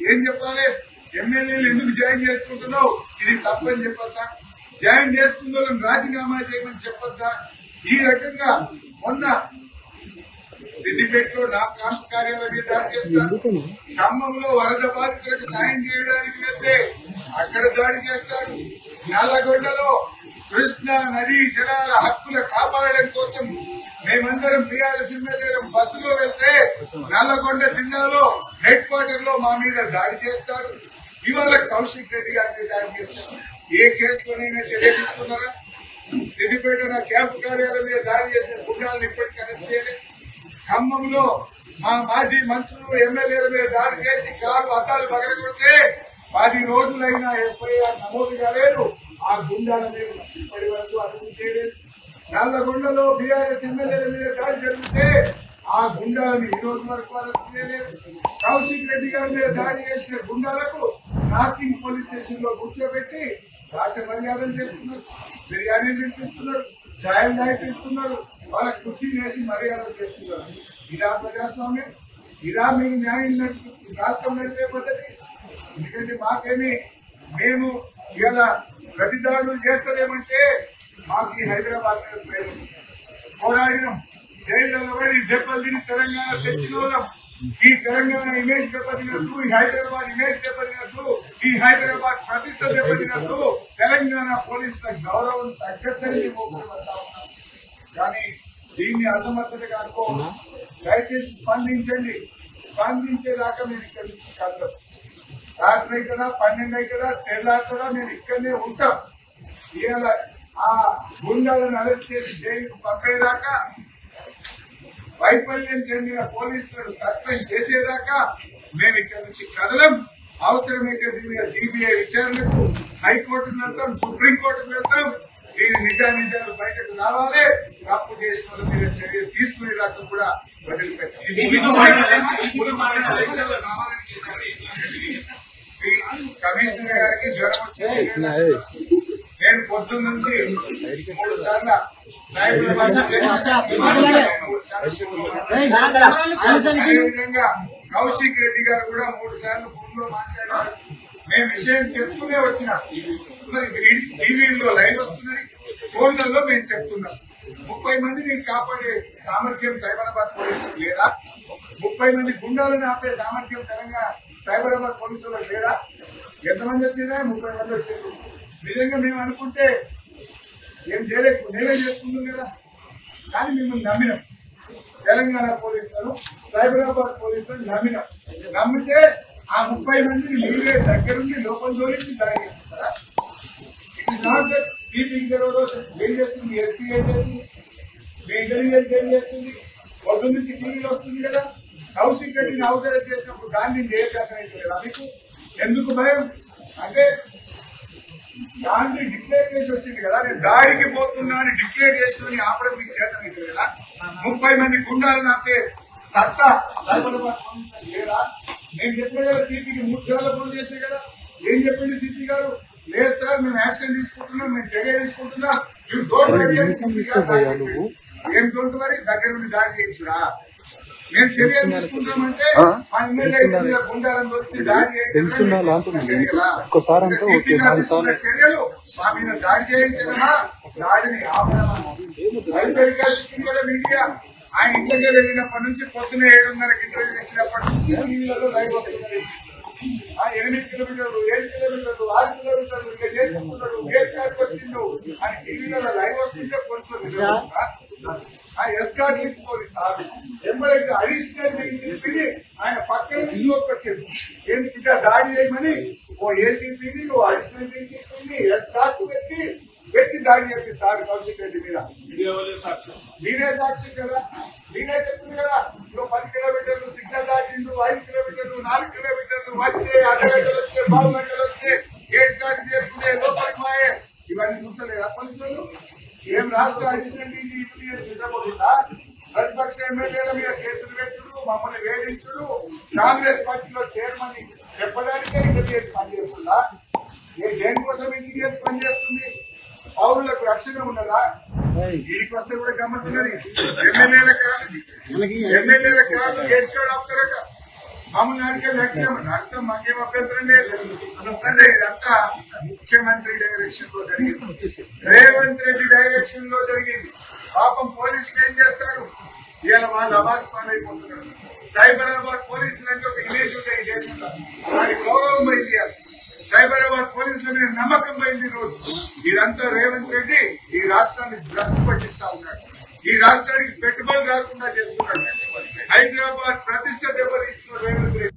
ఏం చెప్పాలి ఎమ్మెల్యేలు ఎందుకు జాయిన్ చేసుకుంటున్నావు ఇది తప్పని చెప్పొద్దా జాయిన్ చేసుకున్న వాళ్ళని రాజీనామా చేయమని చెప్పొద్దా ఈ రకంగా మొన్న సిద్దిపేటలో నా క్యాంప్ కార్యాలయం మీద దాడి చేస్తారు ఖమ్మంలో వరద బాధితులకు సాయం చేయడానికి వెళ్తే అక్కడ దాడి చేస్తారు నల్లగొండలో కృష్ణా నదీ జలాల హక్కుల కాపాడడం కోసం మేమందరం బీఆర్ఎస్ ఎమ్మెల్యేలు బస్సులో వెళ్తే నల్లగొండ జిల్లాలో హెడ్ క్వార్టర్ లో మా మీద దాడి చేస్తారు ఇవాళ కౌశిక్ రెడ్డి గారి మీద దాడి చేస్తారు ఏ కేసులోనైనా చర్య తీసుకున్నారా సిద్దిపేట నా క్యాంప్ కార్యాలయం మీద దాడి చేసిన గుండాలను ఇప్పటికీ అరెస్ట్ చేయలేదు ఖమ్మంలో మా మాజీ మంత్రులు ఎమ్మెల్యేల మీద దాడి చేసి కారు అద్దాలు పగలగొడితే పది రోజులైనా ఎఫ్ఐఆర్ నమోదు కాలేదు ఆ గుండాల మీద ఇప్పటి వరకు అరెస్ట్ చేయలేదు నల్లగొండలో బీఆర్ఎస్ ఎమ్మెల్యేల మీద దాడి జరిగితే ఆ గుండాలను ఈ రోజు వరకు అరెస్ట్ చేయలేదు కౌశిక్ రెడ్డి గారి మీద దాడి చేసిన గుండాలకు నార్సింగ్ పోలీస్ స్టేషన్ లో కూర్చోబెట్టి రాచ మర్యాదలు చేస్తున్నారు బిర్యానీలు తినిపిస్తున్నారు ఛాయలు తాగిపిస్తున్నారు వాళ్ళ కుర్చీలు వేసి మర్యాదలు చేస్తున్నారు ఇదా ప్రజాస్వామ్యం ఇదా మీకు న్యాయం నడిపి- రాష్ట్రం నడిపే పద్ధతి ఎందుకంటే మాకేమి మేము ఇలా ప్రతిదాడులు చేస్తలేమంటే మాకు ఈ హైదరాబాద్ మీద ప్రేమ ఉంది. పోరాడినాం జైల్లో పడి దెబ్బలు తిని తెలంగాణ తెచ్చిన వాళ్ళం ఈ తెలంగాణ ఇమేజ్ దెబ్బతినట్టు ఈ హైదరాబాద్ ఇమేజ్ దెబ్బతినట్టు ఈ హైదరాబాద్ ప్రతిష్ట దెబ్బతినట్టు తెలంగాణ పోలీసుల గౌరవం తగ్గద్దని మేము ఒప్పుకుంటా ఉన్నాం కానీ దీన్ని అసమర్థతగా అనుకో దయచేసి స్పందించండి స్పందించేదాకా మేము ఇక్కడి నుంచి కదలం రాత్రి అవుతుందా పన్నెండు అవుతుందా తెల్లారుతుందా మేము ఇక్కడనే ఉంటాం ఇవాళ ఆ గుండాలను అరెస్ట్ చేసి జైలుకు పంపేదాకా వైఫల్యం చెందిన పోలీసులను సస్పెండ్ చేసేదాకా మేము ఇక్కడ నుంచి కదలం అవసరమైతే దీని మీద సిబిఐ విచారణకు హైకోర్టుకు వెళ్తాం సుప్రీంకోర్టుకు వెళ్తాం దీని నిజా నిజాలు బయటకు రావాలి తప్పు చేసిన వాళ్ళ మీద చర్య తీసుకునేదాకా కూడా వదిలిపెట్టాం శ్రీ కమిషనర్ గారికి జ్వరం వచ్చింది నేను పొద్దున్న నుంచి మూడు సార్లు సాయిబాబా మూడు సార్లు అదేవిధంగా కౌశిక్ రెడ్డి గారు కూడా మూడు సార్లు ఫోన్ లో మాట్లాడారు మేము విషయం చెప్తూనే వచ్చినాం మరి టీవీలో లైవ్ వస్తున్నది ఫోన్లలో మేము చెప్తున్నాం ముప్పై మందిని కాపాడే సామర్థ్యం సైబరాబాద్ పోలీసులకు లేదా ముప్పై మంది గుండాలను ఆపే సామర్థ్యం తెలంగాణ సైబరాబాద్ పోలీసులకు లేదా ఎంతమంది వచ్చినా ముప్పై మంది వచ్చారు నిజంగా మేము అనుకుంటే ఏం చేయలేకు నేనే చేసుకుంటాం కదా కానీ మిమ్మల్ని నమ్మినాం తెలంగాణ పోలీసులను సైబరాబాద్ పోలీసులను నమ్మినాం నమ్మితే ఆ ముప్పై మందిని మీరే దగ్గరుండి లోపల జోడించి దాడి చేస్తారా it is not that CP ఏం చేస్తుంది ఎస్పీ ఏం చేస్తుంది మీ ఇంటెలిజెన్స్ ఏం చేస్తుంది పొద్దు నుంచి టీవీలో వస్తుంది కదా కౌశిక్ రెడ్డిని అవసరం చేసినప్పుడు గాంధీని చేయచేతనైతే కదా మీకు ఎందుకు భయం అంటే గాంధీ డిక్లేర్ చేసి వచ్చింది కదా నేను దాడికి పోతున్నా అని డిక్లేర్ చేసుకుని ఆపడం మీకు చేతనైతే కదా ముప్పై మంది గుండాలు నాకే సత్తా సైబరాబాద్ పోలీసులకు లేదా నేను చెప్పిన కదా సిపికి మూడు సార్లు ఫోన్ చేసిన కదా ఏం చెప్పింది సిపి గారు లేదు సార్ మేము యాక్షన్ తీసుకుంటున్నాం మేము చర్య తీసుకుంటున్నాం You don't worry అని CP గారు నాకు చెప్పిండు. ఏం డోంట్ వరీ దగ్గర నుండి దాడి చేయొచ్చురా మేము చర్య తీసుకుంటామంటే మా ఎమ్మెల్యే మీద గుండాలను వచ్చి దాడి చేయొచ్చు తెలుసుండాలా అంటున్నా. ఒక్కసారి అంటే ఓకే, నాలుగు సార్లు. చర్యలు మా మీద దాడి చేయించడమా దాడిని ఆపడమా వైద్యుడిగా ఇచ్చింది కదా మీడియా ఆయన ఇంట్లోకి వెళ్ళినప్పటి నుంచి పొద్దున ఏడున్నరకి ఇంటర్వ్యూ ఇచ్చినప్పటి నుంచి టీవీలలో లైవ్ వస్తున్నది ఆ ఎనిమిది కిలోమీటర్లు ఏడు కిలోమీటర్లు ఆరు కిలోమీటర్లు ఇంకా చేరుకుంటున్నాడు గేట్ కార్డుకి వచ్చిండు అని టీవీలలో లైవ్ వస్తుంటే పోలీసులు ఆ ఎస్కార్ట్ ఇచ్చి పోలీసు ఎమ్మెల్యే అడిషనల్ డీసీపీని ఆయన పక్కన నుంచి వచ్చాడు ఏంటి బిడ్డ దాడి చేయమని ఓ ఏసీపీని ఓ అడిషనల్ డీసీపీని ఎస్కార్ట్ పెట్టి పెట్టి దాడి చేపిస్తారు కౌశిక్ రెడ్డి మీద మీరే సాక్షి కదా మీరే చెప్తుంది కదా నువ్వు పది కిలోమీటర్లు సిగ్నల్ దాటిండు ఐదు కిలోమీటర్లు నాలుగు కిలోమీటర్లు వచ్చే అర్ధ గంటలు వచ్చే పావు గంటలు వచ్చే గేట్ దాటి చేరుకునే లోపలికి మాయే ఇవన్నీ చూస్తలేరా పోలీసులు ఏం రాష్ట్ర అడిషనల్ డీజీ యూనియన్ సిద్ధమవుతుందా ప్రతిపక్ష ఎమ్మెల్యేల మీద కేసులు పెట్టుడు మమ్మల్ని వేధించుడు కాంగ్రెస్ పార్టీలో చేరమని చెప్పడానికే ఇంటెలిజెన్స్ పనిచేస్తుందా ఏ దేనికోసం ఇంటెలిజెన్స్ పనిచేస్తుంది పౌరులకు రక్షణ ఉన్నదా వీడికి వస్తే కూడా గమ్మత్తున్నది ఎమ్మెల్యేల కాదు ఎమ్మెల్యేల కాదు గేట్ కార్డు ఆపుతారట మామూలు నాటికల్ నడిచాము నడుస్తాం మాకేం అభ్యంతరం లేదు అంటే ఇదంతా ముఖ్యమంత్రి డైరెక్షన్ లో జరిగింది రేవంత్ రెడ్డి డైరెక్షన్ లో జరిగింది పాపం పోలీసులు ఏం చేస్తారు ఇవాళ వాళ్ళు అబాస్ పాలైపోతున్నారు సైబరాబాద్ పోలీసులు అంటే ఒక ఇమేజ్ ఉంది ఈ దేశంలో వారి గౌరవం పోయింది ఇవాళ. సైబరాబాద్ పోలీసుల మీద నమ్మకం పోయింది ఈ రోజు ఇదంతా రేవంత్ రెడ్డి ఈ రాష్ట్రాన్ని భ్రష్టు పట్టిస్తా ఉన్నాడు ఈ రాష్ట్రానికి పెట్టుబడి రాకుండా చేస్తున్నాడు హైదరాబాద్ ప్రతిష్ట దెబ్బతీస్తున్న రేవంత్ రెడ్డి